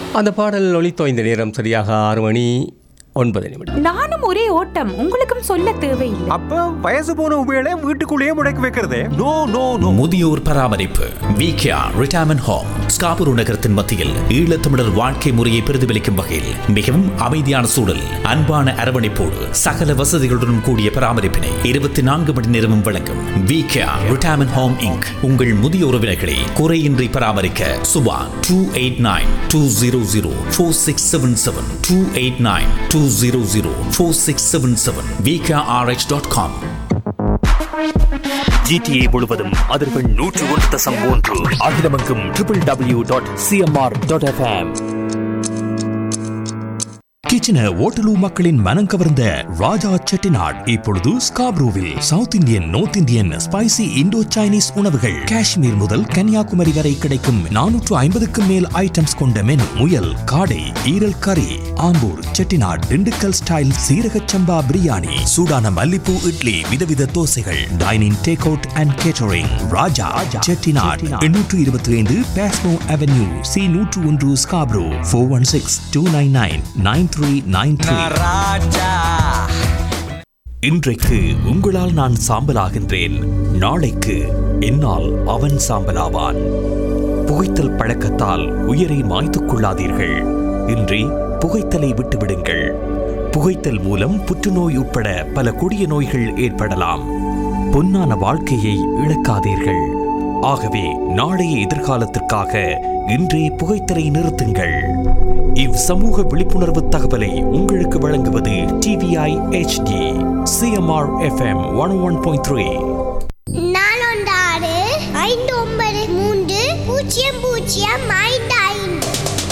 அந்த பாடல் ஒளித்தோய்ந்த நேரம் சரியாக ஆறு மணி ஒன்பது நிமிடம் நானும் ஒரே ஓட்டம் உங்களுக்கும் சொல்ல தேவையில்லை அப்ப வயசு போன உபயோக வீட்டுக்குள்ளேயே முடக்கி வைக்கிறதே நோ நோ நோ முதியோர் பராமரிப்பு விகேஆர் ரிட்டையர்மெண்ட் ஹோம் ஸ்காபுரு நகரத்தின் மத்தியில் ஈழத்தமிழர் வாழ்க்கை முறையை பிரதிபலிக்கும் வகையில் மிகவும் அமைதியான சூழல் அன்பான அரவணைப்போடு சகல வசதிகளுடன் கூடிய பராமரிப்பினை இருபத்தி நான்கு மணி நேரமும் வழங்கும் விகேஆர் ரிட்டையர்மெண்ட் ஹோம் இங்க் உங்கள் முதிய உறவினர்களை குறையின்றி பராமரிக்க Subha two eight nine two zero zero four six seven seven two eight nine two zero zero four six seven seven VKRH dot com GTA முழுவதும் அதிர்வெண் நூற்று ஒன்று தசம் மூன்று அகிலமெங்கும் triple W dot CMR dot FM கிச்சன ஓட்டலு மக்களின் மனம் கவர்ந்த ராஜா செட்டிநாட் இப்பொழுது ஸ்காப்ரூவில் south Indian north Indian spicy Indo Chinese உணவுகள் காஷ்மீர் முதல் கன்னியாகுமரி வரை கிடைக்கும் நானூற்று ஐம்பதுக்கும் மேல் ஐட்டம்ஸ் கொண்ட மெனு முயல் காடை ஈரல் கறி ஆம்பூர் செட்டிநாட் திண்டுக்கல் ஸ்டைல் சீரக சம்பா பிரியாணி சூடான மல்லிப்பூ இட்லி விதவித தோசைகள் dining take out and catering Raja Chettinad எண்ணூற்று இருபத்தி ஐந்து பேஸ்மோ அவென்யூ சி நூற்று ஒன்று Scarborough four one six two nine nine nine three nine three இன்றைக்கு உங்களால் நான் சாம்பலாகின்றேன் நாளைக்கு என்னால் அவன் சாம்பலாவான் புகைத்தல் பழக்கத்தால் உயிரை மாய்த்துக் கொள்ளாதீர்கள் இன்றி புகைத்தலை விட்டுவிடுங்கள் புகைத்தல் மூலம் புற்றுநோய் உட்பட பல கொடிய நோய்கள் ஏற்படலாம் பொன்னான வாழ்க்கையை இழக்காதீர்கள் ஆகவே நாளைய எதிர்காலத்திற்காக இன்றே புகைத்தலை நிறுத்துங்கள் இவ் சமூக விழிப்புணர்வு தகவலை உங்களுக்கு வழங்குவது TVI HD CMR FM one one point three நாலொன்று ஆறு ஐந்து ஒன்பது மூன்று பூஜ்ஜியம் பூஜ்ஜியம் ஐந்து ஐந்து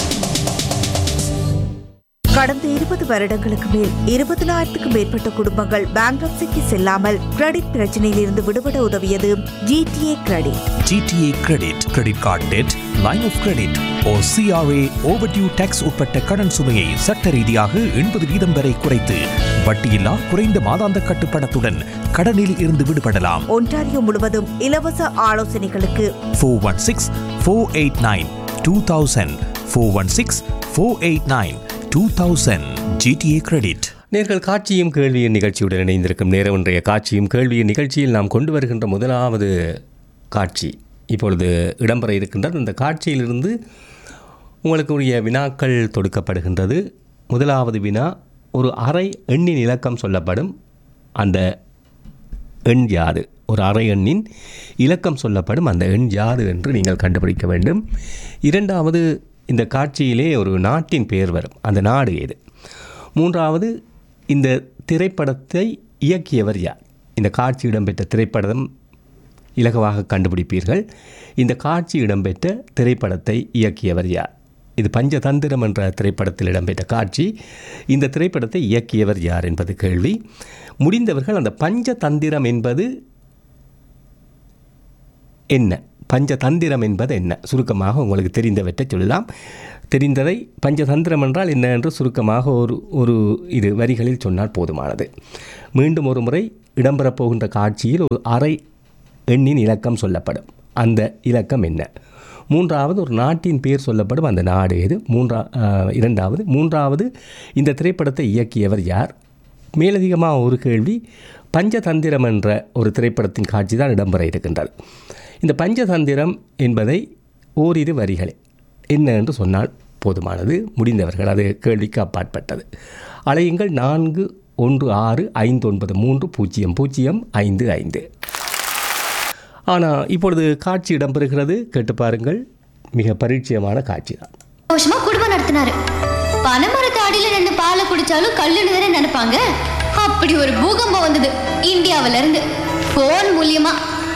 கடந்த இருபது வருடங்களுக்கு மேல் இருபதனாயிரத்துக்கும் மேற்பட்ட குடும்பங்கள் பேங்க்ரப்சிக்கு செல்லாமல் கிரெடிட் பிரச்சனையில் இருந்து விடுபட உதவியது GTA credit GTA credit credit card debt line of credit ஓ சிஆர்ஏ ஓவர்டியூ டேக்ஸ் உட்பட்ட கடன் சுமையை சட்ட ரீதியாக எண்பது வீதம் வரை குறைத்து வட்டியில்லா குறைந்த மாதாந்த கட்டுப்பணத்துடன் கடனில் இருந்து விடுபடலாம் ஒன்டாரியோ முழுவதும் இலவச ஆலோசனைகளுக்கு four one six four eight nine two thousand four one six four eight nine two thousand GTA credit நேர்கள் காட்சியும் கேள்வியும் நிகழ்ச்சியுடன் இணைந்திருக்கும் நேரம் இன்றைய காட்சியும் கேள்வியும் நிகழ்ச்சியில் நாம் கொண்டு வருகின்ற முதலாவது காட்சி இப்பொழுது இடம்பெற இருக்கின்றது இந்த காட்சியிலிருந்து உங்களுக்கு உரிய வினாக்கள் தொடுக்கப்படுகின்றது முதலாவது வினா ஒரு அறை எண்ணின் இலக்கம் சொல்லப்படும் அந்த எண் யாது ஒரு அறை எண்ணின் இலக்கம் சொல்லப்படும் அந்த எண் யாது என்று நீங்கள் கண்டுபிடிக்க வேண்டும் இரண்டாவது இந்த காட்சியிலே ஒரு நாட்டின் பெயர் வரும் அந்த நாடு எது மூன்றாவது இந்த திரைப்படத்தை இயக்கியவர் யார் இந்த காட்சி இடம்பெற்ற திரைப்படம் இலகுவாக கண்டுபிடிப்பீர்கள் இந்த காட்சி இடம்பெற்ற திரைப்படத்தை இயக்கியவர் யார் இது பஞ்சதந்திரம் என்ற திரைப்படத்தில் இடம்பெற்ற காட்சி இந்த திரைப்படத்தை இயக்கியவர் யார் என்பது கேள்வி முடிந்தவர்கள் அந்த பஞ்சதந்திரம் என்பது என்ன பஞ்சதந்திரம் என்பது என்ன சுருக்கமாக உங்களுக்கு தெரிந்தவற்றை சொல்லலாம் தெரிந்ததை பஞ்சதந்திரம் என்றால் என்ன என்று சுருக்கமாக ஒரு ஒரு இது வரிகளில் சொன்னால் போதுமானது மீண்டும் ஒரு முறை இடம்பெறப் போகின்ற காட்சியில் ஒரு அறை எண்ணின் இலக்கம் சொல்லப்படும் அந்த இலக்கம் என்ன மூன்றாவது ஒரு நாட்டின் பேர் சொல்லப்படும் அந்த நாடு எது மூன்றா அஹ், இரண்டாவது மூன்றாவது இந்த திரைப்படத்தை இயக்கியவர் யார் மேலதிகமாக ஒரு கேள்வி பஞ்சதந்திரம் என்ற ஒரு திரைப்படத்தின் காட்சி தான் இடம்பெற இருக்கின்றது இந்த பஞ்சதந்திரம் என்பதை ஓரிரு வரிகளே என்ன என்று சொன்னால் போதுமானது முடிந்தவர்கள் அது கேள்விக்கு அப்பாற்பட்டது அலையுங்கள் நான்கு ஒன்று ஆறு ஐந்து ஒன்பது மூன்று பூஜ்ஜியம் பூஜ்ஜியம் ஐந்து ஐந்து ஆனால் இப்பொழுது காட்சி இடம்பெறுகிறது கேட்டு பாருங்கள் மிக பரிச்சயமான காட்சி தான் வருஷமா குடும்பம் நடத்தினாரு பனைமரத்து அடியில ரெண்டு பாலை குடிச்சாலும் கல்லுன்னு வேற நினைப்பாங்க அப்படி ஒரு பூகம்பம் வந்தது இந்தியாவுல இருந்து போன் மூலியமா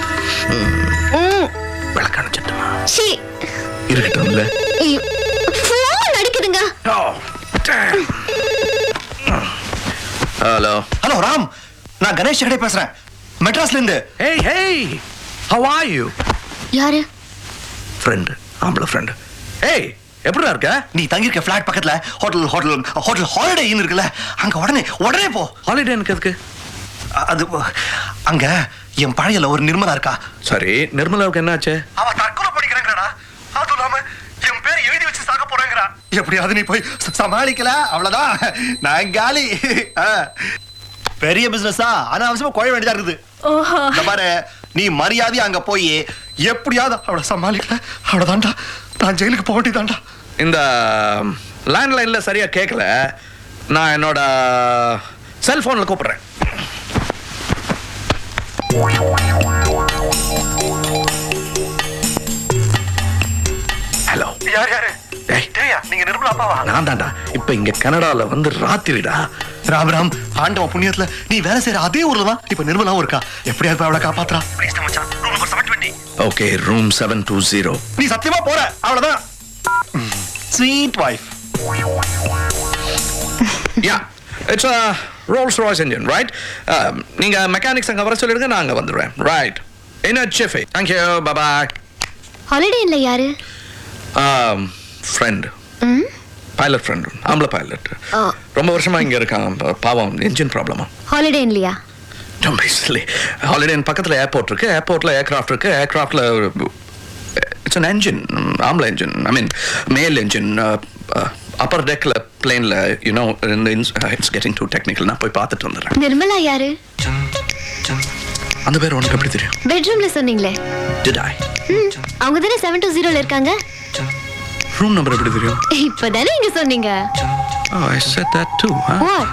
விளக்கணிச்சிட்டுமா ஷீ இருக்கட்டும்ல போன் அடிக்குதுங்க ஹலோ ஹலோ ராம் நான் கணேஷ் ஹெகடே பேசுறேன் மெட்ராஸ்ல இருந்து hey hey how are you யாரு ஃப்ரெண்ட் ஆம்பளை ஃப்ரெண்ட் ஏய் எப்படிடா இருக்க நீ தங்கியிருக்க ஃபிளாட் பக்கத்துல hotel hotel hotel Holiday Inn இருக்குல்ல அங்க உடனே உடனே போ ஹாலிடே எனக்கு எதுக்கு அ- அது அங்க என் பழைய ஒரு நிர்மலா இருக்கா சரி நிர்மலாவுக்கு என்னாச்சு அவ தற்கொலை படிக்கிறேங்கிறடா அதுவும் இல்லாம என் பேர் எழுதி வச்சு சாக போறாங்க பாக்குறா எப்படியாவது நீ போய் ச- சமாளிக்கல அவ்வளவுதான் நான் காலி ஆ. பெரிய பிசினஸா அனாவசியமா குழ வேண்டியதா இருக்குது இந்த பாரு நீ மரியாதையா அங்க போய் எப்படியாவது அவளை சமாளிக்கல அவ்வளவுதான்டா நான் ஜெயிலுக்கு போக வேண்டியதான்டா இந்த லேண்ட்லைன்ல சரியா கேட்கல நான் என்னோட செல்போன்ல கூப்பிடுறேன் ஹலோ யார் யாரு தெரியா நீங்க நிர்மலா அப்பாவா நான் தான்டா இப்ப இங்க கனடால வந்து ராத்திரிடா ராம் ராம் ஆண்டவன் புண்ணியத்துல நீ வேலை செய்யற அதே ஊர்ல தான் இப்ப நிர்மலாவும் இருக்கா எப்படியாவது போய் அவளை காப்பாத்துறா Please, மச்சான். Room number 720. Okay room seven two zero நீ சத்தியமா போற அவ்வளவுதான் sweet wife yeah it's Rolls Royce engine right நீங்க மெக்கானிக்ஸ் அங்க வர சொல்லிடுங்க நான் அங்க வந்துடுவேன் ரைட் என்ன செஃபே தேங்க்யூ பாய் ஹாலிடேன்ல யாரு ஃப்ரெண்ட் பைலட் ஃப்ரெண்ட் ஆம்பளை பைலட் ஓ. ரொம்ப வருஷமா இங்க இருக்கான் பா- பாவம் என்ஜின் ப்ராப்ளமா ஹாலிடேன்லையா ரொம்ப சில்லி ஹாலிடே பக்கத்துல ஏர்போர்ட் இருக்கு ஏர்போர்ட்ல ஏர்கிராஃப்ட் இருக்கு ஏர்கிராஃப்ட்ல இட்ஸ் an engine ஆம்பளை engine ஐ மீன் மேல் engine அப்பர் டெக்ல பிளேன்ல you know it's getting too technical நான் போய் பார்த்துட்டு வந்துடுறேன் நிர்மலா யாரு அந்த பேர் உனக்கு எப்படி தெரியும் பெட்ரூம்ல சொன்னீங்களே டிட் ஐ ம், அவங்க தானே செவன் டூ ஜீரோல இருக்காங்க ரூம் நம்பர் எப்படி தெரியும் இப்பதானே இங்க சொன்னீங்க Oh, I said that too, huh? What?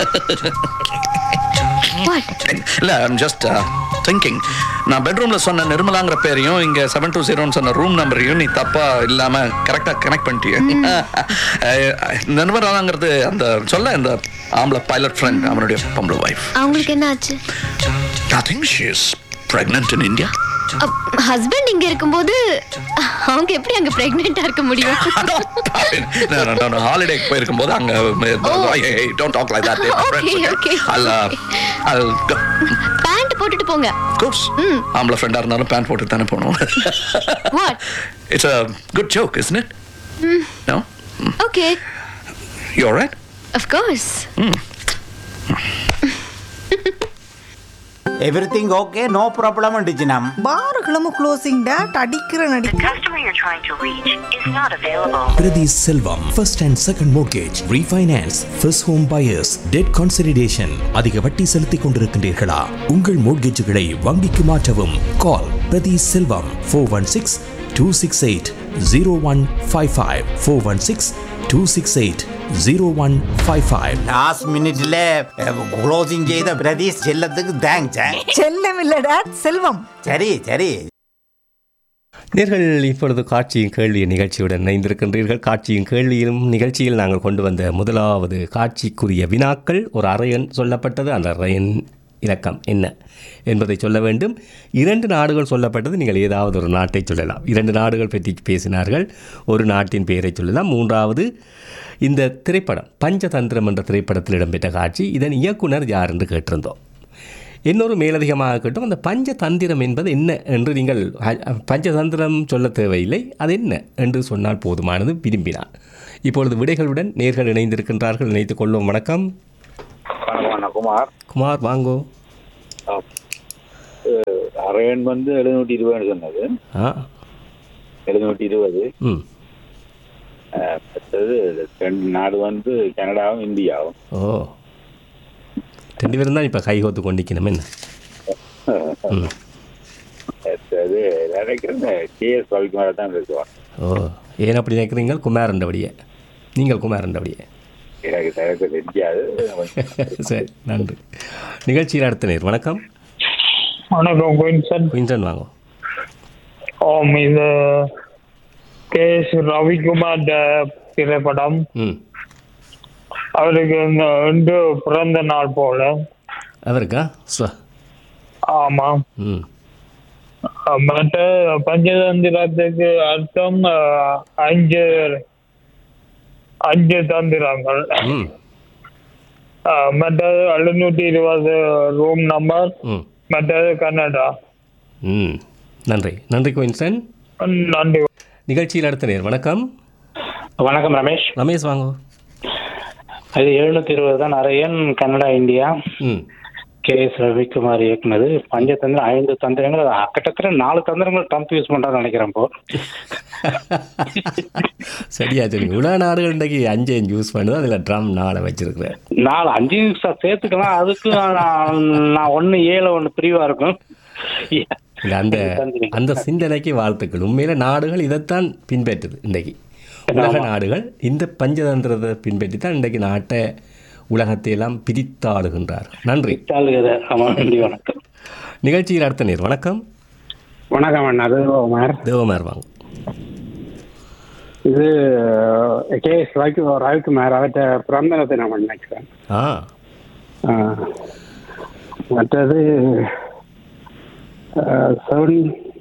What? இல்ல ஐம் ஜஸ்ட் திங்கிங் நான் பெட்ரூம்ல சொன்ன நிர்மலாங்கிற பேரையும் இங்க செவன் டூ ஜீரோன்னு சொன்ன ரூம் நம்பரையும் நீ தப்பா இல்லாம கரெக்டா கனெக்ட் பண்ணிட்டிய நிர்மலாங்கிறது அந்த சொல்ல இந்த ஆம்பளை பைலட் ஃப்ரெண்ட் அவனுடைய பொம்பளை வைஃப் அவங்களுக்கு என்ன ஆச்சு nothing she is pregnant in India husband இங்க இருக்கும்போது அவங்க எப்படி அங்க பிரெக்னெண்டா இருக்க முடியும் ஹாலிடேக்கு போயிருக்கும் போது அங்க don't talk like that Okay, okay. அல்ல I'll go. பேண்ட் போட்டுட்டு போங்க Of course. ஆம்பளை ஃப்ரெண்டா இருந்தாலும் பேண்ட் போட்டு தானே போகணும் what it's a good joke isn't it no okay you all right of course everything okay no problem டிஜினம் பாருகளும் க்ளோசிங் டேட் அடிக்கிற நடி customer you're trying to reach is not available. Priti Selvam, first and second mortgage, refinance, first home buyers, debt consolidation. அதிக வட்டி செலுத்திக் கொண்டிருக்கின்றீர்களா உங்கள் மோட்கேஜுகளை வங்கிக்கு மாற்றவும் கால் பிரதி செல்வம் four one six two six eight zero one five five four one six two six eight zero one five five last மினிட்ல க்ளோசிங் செய்த பிரதீஷ் செல்லத்துக்கு தேங்க்ஸ் செல்லம் இல்ல டேட் செல்வம் சரி சரி நேர்கள் இப்பொழுது காட்சியின் கேள்வி நிகழ்ச்சியுடன் இணைந்திருக்கின்றீர்கள் காட்சியின் கேள்வியிலும் நிகழ்ச்சியில் நாங்கள் கொண்டு வந்த முதலாவது காட்சிக்குரிய வினாக்கள் ஒரு அறையன் சொல்லப்பட்டது அந்த அறையன் இலக்கம் என்ன என்பதை சொல்ல வேண்டும் இரண்டு நாடுகள் சொல்லப்பட்டது நீங்கள் ஏதாவது ஒரு நாட்டை சொல்லலாம் இரண்டு நாடுகள் பற்றி பேசினார்கள் ஒரு நாட்டின் பெயரை சொல்லலாம் மூன்றாவது இந்த திரைப்படம் பஞ்சதந்திரம் என்ற திரைப்படத்தில் இடம்பெற்ற காட்சி இதன் இயக்குனர் யார் என்று கேட்டிருந்தோம் இன்னொரு மேலதிகமாக கேட்டும் அந்த பஞ்சதந்திரம் என்பது என்ன என்று நீங்கள் அ- பஞ்சதந்திரம் சொல்ல தேவையில்லை அது என்ன என்று சொன்னால் போதுமானது விரும்பினார் இப்பொழுது விடைகளுடன் நேர்கள் இணைந்திருக்கின்றார்கள் இணைத்துக் கொள்வோம் வணக்கம் குமார் குமார் வாங்கோ அரையன் வந்து எழுநூற்றி இருபதுன்னு சொன்னது ஆ எழுநூற்றி இருபது ம் அஹ், அடுத்தது ரெண்டு நாடு வந்து கனடாவும் இந்தியாவும் ஓ ரெண்டு பேரும் தான் இப்போ கைகோத்து கொண்டிக்கணும் என்ன ம் அடுத்தது நினைக்கிறேன் கேஎஸ் ரவிக்குமார் தான் பேசுவார் ஓ ஏன் அப்படி நினைக்கிறீங்க குமாரண்டபடியே நீங்கள் குமாரண்டபடியே எனக்கு எனக்கு தெரியாது சரி நன்றி நிகழ்ச்சியில் அடுத்த நேர் வணக்கம் வணக்கம் குயின்சன் குயின்சன் வாங்க ஓம் இது கே எஸ் ரவிக்குமார் திரைப்படம் ம் அவருக்கு இந்த இன்று பிறந்த நாள் போல அவருக்கா ஸ்வ ஆமாம் ம் அஹ் மற்ற பஞ்சதந்திரத்துக்கு அர்த்தம் அஹ், அஞ்சு அஞ்சு தந்திரங்கள் ம் அஹ், மற்றது எழுநூற்றி இருபது ரூம் நம்பர் ம் மற்றது கன்னடா ம் நன்றி நன்றி குயின்சன் நன்றி நிகழ்ச்சியில் அடுத்த நேர் வணக்கம் வணக்கம் ரமேஷ் ரமேஷ் வாங்க இது எழுநூத்தி இருபது தான் அரையன் கனடா இந்தியா ம் கே எஸ் ரவிக்குமார் இயக்குனது பஞ்சதந்திரம் ஐந்து தந்திரங்கள் அது கிட்டத்தட்ட நாலு தந்திரங்கள் ட்ரம்ப் யூஸ் பண்றான்னு நினைக்கிறேன் இப்போ சரியா சொன்னீங்க உலக நாடுகள் இன்றைக்கு அஞ்சு யூஸ் பண்ணுது அதில் ட்ரம் நாளை வச்சிருக்கிறேன் நாலு அஞ்சு ச- சேர்த்துக்கலாம் அதுக்கு நான் நான் ஒன்னு ஏழு ஒன்னு பிரிவா இருக்கும் இல்ல, அந்த அந்த சிந்தனைக்கு வாழ்த்துக்கள் உண்மையில நாடுகள் இதைத்தான் பின்பற்றுது இன்றைக்கு உலக நாடுகள் இந்த பஞ்சதந்திரத்தை பின்பற்றி தான் இன்றைக்கு நாட்டை உலகத்தை எல்லாம் பிரித்தாளுகின்றார் நன்றி ஆமா நன்றி வணக்கம் நிகழ்ச்சியில் அடுத்த நேர் வணக்கம் வணக்கம் அண்ணா அது உமர் தேவமார் வாங்க இது கே எஸ் ரவி ரவிக்குமார் அவர்கிட்ட பிறந்த தினத்தை நான் நினைக்கிறேன் ஆ ஆ. மற்றது செவன்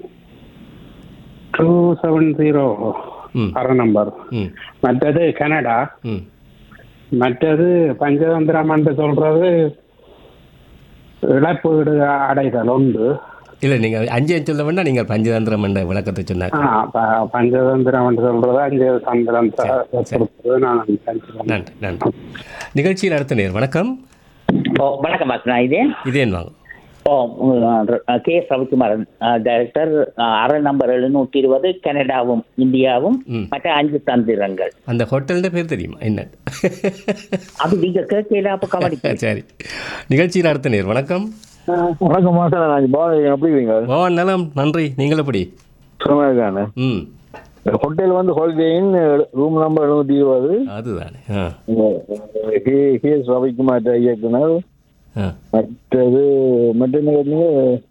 டூ செவன் ஜீரோ அரை நம்பர் ம் மற்றது கனடா ம் மற்றது பஞ்சதந்திரம் என்று சொல்றது இழப்பீடு அடைதல் உண்டு இல்லை நீங்கள் அஞ்சு சொல்ல வேண்டாம் நீங்கள் பஞ்சதந்திரம் என்ற விளக்கத்தை சொன்னாங்க ஆ, ப- பஞ்சதந்திரம் என்று சொல்றது அஞ்சு தந்திரம் கொடுத்தது நான் நினைக்கிறேன். நன்றி நன்றி நிகழ்ச்சியில் அடுத்த நேர் வணக்கம் ஓ வணக்கம் அஸ்னா இது இதேன் வாங்க ஓ கே எஸ் ரவிக்குமாரன் டைரக்டர் அரை நம்பர் எழுநூற்றி இருபது கனடாவும் இந்தியாவும் மற்ற அஞ்சு தந்திரங்கள் அந்த ஹோட்டல்ன்ற பேர் தெரியுமா என்ன அது நீங்க கேட்கல அப்ப கவனி சரி நிகழ்ச்சியில் அடுத்த நேர் வணக்கம் வணக்கம் மாஸ்டர் நான் பாலு எப்படி இருக்கீங்க ஓ நலம் நன்றி நீங்கள் எப்படி சுகமாக இருக்காங்க ம் ஹோட்டல் வந்து ஹாலிடே இன் ரூம் நம்பர் எழுநூத்தி இருபது அதுதானே ஆ ஹிஎஸ் ரவிக்குமார் இயக்குனர் ஆ. மற்றது மற்ற என்ன கேட்டீங்க?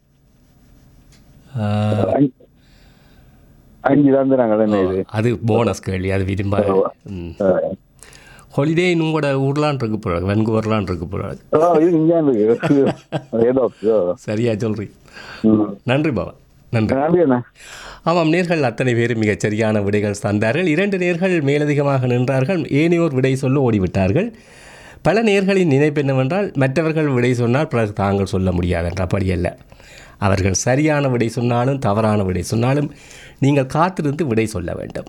அஞ்சு- அஞ்சு தந்துறாங்க என்ன இது அது போனஸ் கேள்வி அது விரும்ப ஹாலிடே உங்களோட ஊர்லான் இருக்கு போறாங்க வென்குவர்லான் இருக்கு போறாங்க ஆ, இது இங்கே இருக்கு ஏதோ சரியா சொல்றீ நன்றி பாபா நன்றி நன்றி அண்ணா ஆமாம் நேர்கள் அத்தனை பேரும் மிகச் சரியான விடைகள் தந்தார்கள் இரண்டு நேர்கள் மேலதிகமாக நின்றார்கள் ஏனையோர் விடை சொல்ல ஓடிவிட்டார்கள் பல நேர்களின் நினைப்பு என்னவென்றால் மற்றவர்கள் விடை சொன்னால் பிறகு தாங்கள் சொல்ல முடியாது என்ற அப்படி அல்ல அவர்கள் சரியான விடை சொன்னாலும் தவறான விடை சொன்னாலும் நீங்கள் காத்திருந்து விடை சொல்ல வேண்டும்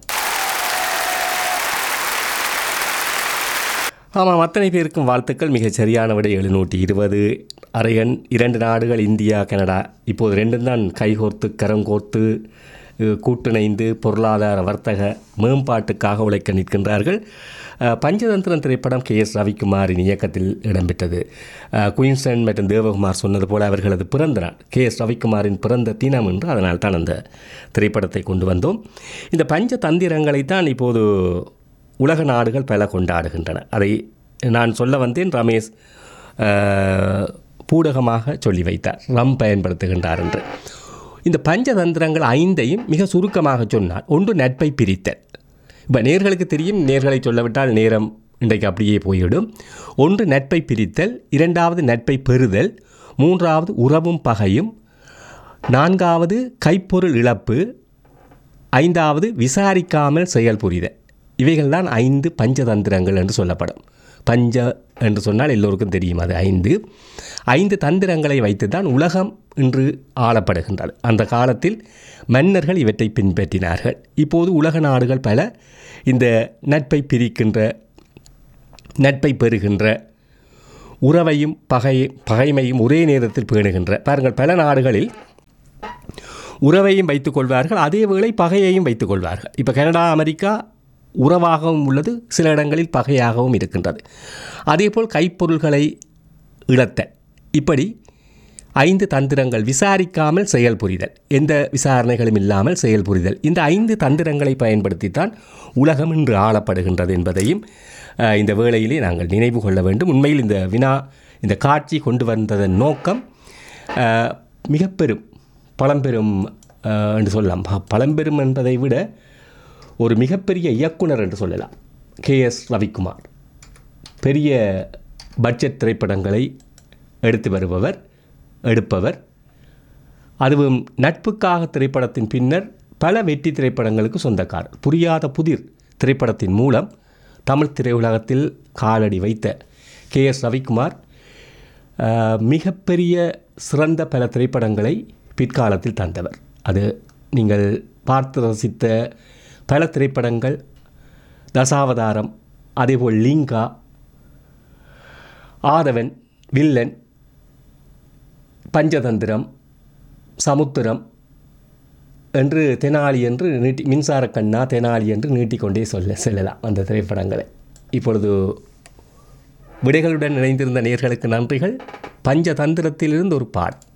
ஆமாம் அத்தனை பேருக்கும் வாழ்த்துக்கள் மிகச் சரியான விடை எழுநூற்றி இருபது அரையன் இரண்டு நாடுகள் இந்தியா கனடா இப்போது ரெண்டும் தான் கைகோர்த்து கரங்கோர்த்து அஹ், கூட்டிணைந்து பொருளாதார வர்த்தக மேம்பாட்டுக்காக உழைக்க நிற்கின்றார்கள் அஹ், பஞ்சதந்திரம் திரைப்படம் கே எஸ் ரவிக்குமாரின் இயக்கத்தில் இடம்பெற்றது அஹ், குயின்ஸ்டன் மற்றும் தேவகுமார் சொன்னது போல அவர்களது பிறந்த நாள் கே எஸ் ரவிக்குமாரின் பிறந்த தினம் என்று அதனால் தான் அந்த திரைப்படத்தை கொண்டு வந்தோம் இந்த பஞ்ச தந்திரங்களைத்தான் இப்போது உலக நாடுகள் பல கொண்டாடுகின்றன அதை நான் சொல்ல வந்தேன் ரமேஷ் அஹ், பூடகமாக சொல்லி வைத்தார் ரம் பயன்படுத்துகின்றார் என்று இந்த பஞ்சதந்திரங்கள் ஐந்தையும் மிக சுருக்கமாக சொன்னால் ஒன்று நட்பை பிரித்தல் இப்போ நேர்களுக்கு தெரியும் நேர்களை சொல்லவிட்டால் நேரம் இன்றைக்கு அப்படியே போய்விடும் ஒன்று நட்பை பிரித்தல் இரண்டாவது நட்பை பெறுதல் மூன்றாவது உறவும் பகையும் நான்காவது கைப்பொருள் இழப்பு ஐந்தாவது விசாரிக்காமல் செயல்புரிதல் இவைகள்தான் ஐந்து பஞ்சதந்திரங்கள் என்று சொல்லப்படும் பஞ்ச என்று சொன்னால் எல்லோருக்கும் தெரியும் அது ஐந்து ஐந்து தந்திரங்களை வைத்து தான் உலகம் இன்று ஆளப்படுகின்றது அந்த காலத்தில் மன்னர்கள் இவற்றை பின்பற்றினார்கள் இப்போது உலக நாடுகள் பல இந்த நட்பை பிரிக்கின்ற நட்பை பெறுகின்ற உறவையும் பகை பகைமையும் ஒரே நேரத்தில் பேணுகின்ற பாருங்கள் பல நாடுகளில் உறவையும் வைத்துக் கொள்வார்கள் அதே வேளை பகையையும் வைத்துக் கொள்வார்கள் இப்போ கனடா அமெரிக்கா உறவாகவும் உள்ளது சில இடங்களில் பகையாகவும் இருக்கின்றது அதேபோல் கைப்பொருள்களை இழத்தல் இப்படி ஐந்து தந்திரங்கள் விசாரிக்காமல் செயல்புரிதல் எந்த விசாரணைகளும் இல்லாமல் செயல்புரிதல் இந்த ஐந்து தந்திரங்களை பயன்படுத்தித்தான் உலகம் இன்று ஆளப்படுகின்றது என்பதையும் அஹ், இந்த வேளையிலே நாங்கள் நினைவு கொள்ள வேண்டும் உண்மையில் இந்த வினா இந்த காட்சி கொண்டு வந்ததன் நோக்கம் அஹ், மிக பெரும் பழம்பெரும் அஹ், என்று சொல்லலாம் ப- பழம்பெரும் என்பதை விட ஒரு மிகப்பெரிய இயக்குனர் என்று சொல்லலாம் கே எஸ் ரவிக்குமார் பெரிய பட்ஜெட் திரைப்படங்களை எடுத்து வருபவர் எடுப்பவர் அதுவும் நட்புக்காக திரைப்படத்தின் பின்னர் பல வெற்றி திரைப்படங்களுக்கு சொந்தக்காரர் புரியாத புதிர் திரைப்படத்தின் மூலம் தமிழ் திரையுலகத்தில் காலடி வைத்த கே எஸ் ரவிக்குமார் ஆஹ், மிகப்பெரிய சிறந்த பல திரைப்படங்களை பிற்காலத்தில் தந்தவர் அது நீங்கள் பார்த்து ரசித்த பல திரைப்படங்கள் தசாவதாரம் அதேபோல் லிங்கா ஆதவன் வில்லன் பஞ்சதந்திரம் சமுத்திரம் என்று தெனாலி என்று நீட்டி மின்சார கண்ணா தெனாலி என்று நீட்டிக்கொண்டே சொல்ல செல்லலாம் அந்த திரைப்படங்களை இப்பொழுது விடைகளுடன் இணைந்திருந்த நேர்களுக்கு நன்றிகள் பஞ்சதந்திரத்திலிருந்து ஒரு பாட்